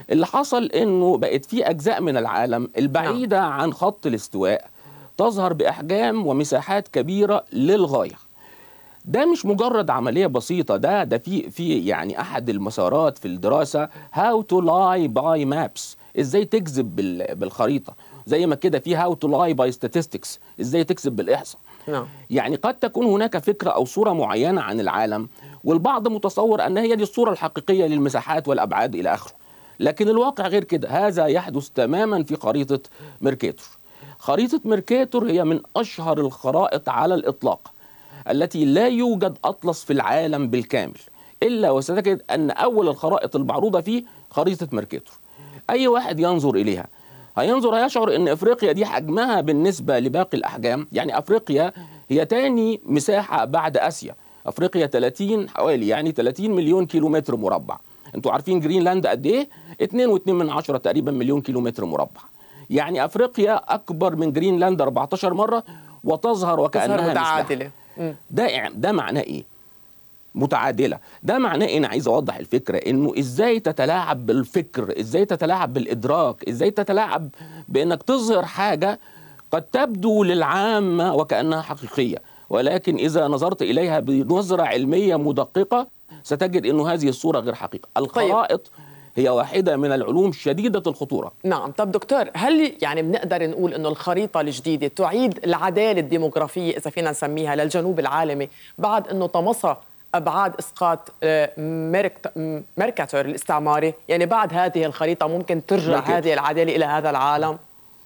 اللي حصل انه بقت في اجزاء من العالم البعيده نعم. عن خط الاستواء تظهر باحجام ومساحات كبيره للغايه ده مش مجرد عمليه بسيطه ده ده في في يعني احد المسارات في الدراسه هاو تو لاي باي مابس ازاي تكذب بالخريطه زي ما كده في هاو تو لاي باي statistics ازاي تكذب بالاحصاء نعم يعني قد تكون هناك فكره او صوره معينه عن العالم والبعض متصور ان هي دي الصوره الحقيقيه للمساحات والابعاد الى اخره لكن الواقع غير كده هذا يحدث تماما في خريطه ميركاتور خريطه ميركاتور هي من اشهر الخرائط على الاطلاق التي لا يوجد اطلس في العالم بالكامل الا وستجد ان اول الخرائط المعروضه فيه خريطه ميركاتور اي واحد ينظر اليها هينظر هيشعر ان افريقيا دي حجمها بالنسبه لباقي الاحجام يعني افريقيا هي تاني مساحه بعد اسيا افريقيا 30 حوالي يعني 30 مليون كيلومتر مربع انتوا عارفين جرينلاند قد ايه 2.2 من عشرة تقريبا مليون كيلومتر مربع يعني افريقيا اكبر من جرينلاند 14 مره وتظهر وكانها متعادله ده ده معناه ايه متعادله ده معناه ايه انا عايز اوضح الفكره انه ازاي تتلاعب بالفكر ازاي تتلاعب بالادراك ازاي تتلاعب بانك تظهر حاجه قد تبدو للعامه وكانها حقيقيه ولكن اذا نظرت اليها بنظره علميه مدققه ستجد انه هذه الصوره غير حقيقه الخرائط هي واحدة من العلوم شديدة الخطورة نعم طب دكتور هل يعني بنقدر نقول أنه الخريطة الجديدة تعيد العدالة الديموغرافية إذا فينا نسميها للجنوب العالمي بعد أنه طمسها ابعاد اسقاط ميركاتور الاستعماري يعني بعد هذه الخريطه ممكن ترجع مركز. هذه العداله الى هذا العالم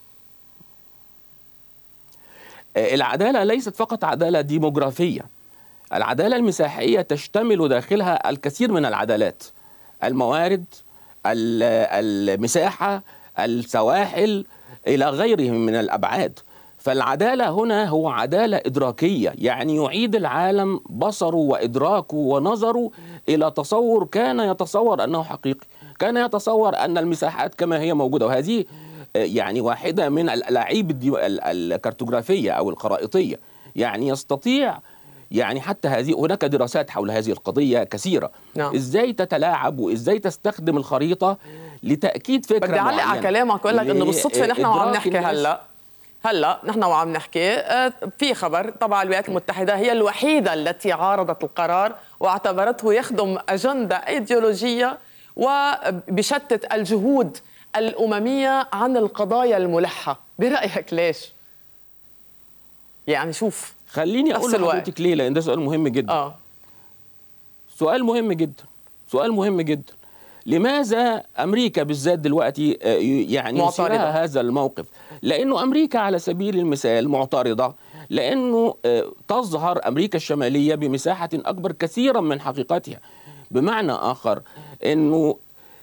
العداله ليست فقط عداله ديموغرافيه العداله المساحيه تشتمل داخلها الكثير من العدالات الموارد المساحه السواحل الى غيره من الابعاد فالعدالة هنا هو عدالة إدراكية يعني يعيد العالم بصره وإدراكه ونظره إلى تصور كان يتصور أنه حقيقي كان يتصور أن المساحات كما هي موجودة وهذه يعني واحدة من الألاعيب الكرتوغرافية أو الخرائطية يعني يستطيع يعني حتى هذه هناك دراسات حول هذه القضية كثيرة نعم. إزاي تتلاعب وإزاي تستخدم الخريطة لتأكيد فكرة بدي أعلق على كلامك وأقول لك إنه بالصدفة نحن وعم نحكي هلأ هلا نحن وعم نحكي في خبر طبعا الولايات المتحده هي الوحيده التي عارضت القرار واعتبرته يخدم اجنده ايديولوجيه وبشتت الجهود الامميه عن القضايا الملحه برايك ليش يعني شوف خليني اقول لحضرتك ليه لان ده سؤال مهم جدا اه سؤال مهم جدا سؤال مهم جدا لماذا امريكا بالذات دلوقتي يعني يصيرها هذا الموقف لانه امريكا على سبيل المثال معترضه لانه تظهر امريكا الشماليه بمساحه اكبر كثيرا من حقيقتها بمعنى اخر انه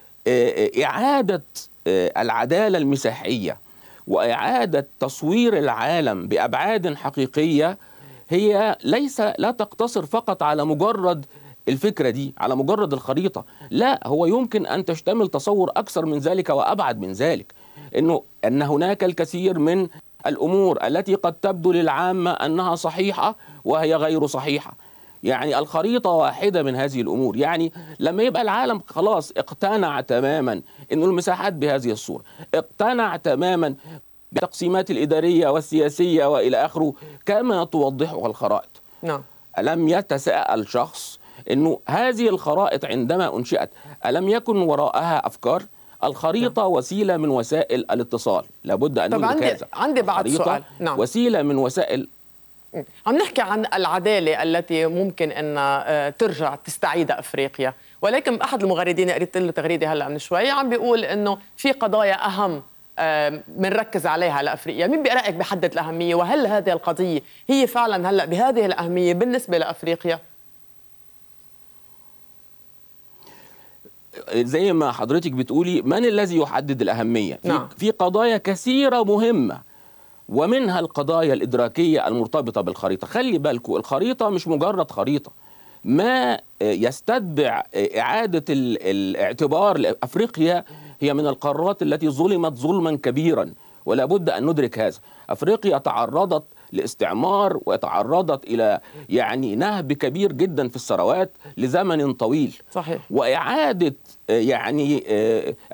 اعاده العداله المساحيه واعاده تصوير العالم بابعاد حقيقيه هي ليس لا تقتصر فقط على مجرد الفكره دي على مجرد الخريطه لا هو يمكن ان تشتمل تصور اكثر من ذلك وابعد من ذلك انه ان هناك الكثير من الامور التي قد تبدو للعامه انها صحيحه وهي غير صحيحه يعني الخريطه واحده من هذه الامور يعني لما يبقى العالم خلاص اقتنع تماما انه المساحات بهذه الصوره اقتنع تماما بالتقسيمات الاداريه والسياسيه والى اخره كما توضحها الخرائط نعم الم يتساءل شخص انه هذه الخرائط عندما انشئت الم يكن وراءها افكار الخريطه نعم. وسيله من وسائل الاتصال لابد ان طب عندي عندي بعد سؤال نعم. وسيله من وسائل عم نحكي عن العداله التي ممكن ان ترجع تستعيد افريقيا ولكن احد المغردين قريت له تغريده هلا من شوي عم بيقول انه في قضايا اهم بنركز عليها لافريقيا، مين برايك بحدد الاهميه وهل هذه القضيه هي فعلا هلا بهذه الاهميه بالنسبه لافريقيا؟ زي ما حضرتك بتقولي من الذي يحدد الأهمية نعم. في قضايا كثيرة مهمة ومنها القضايا الإدراكية المرتبطة بالخريطة خلي بالكم الخريطة مش مجرد خريطة ما يستتبع إعادة الاعتبار لأفريقيا هي من القارات التي ظلمت ظلما كبيرا ولا بد أن ندرك هذا أفريقيا تعرضت لاستعمار وتعرضت الى يعني نهب كبير جدا في الثروات لزمن طويل صحيح واعاده يعني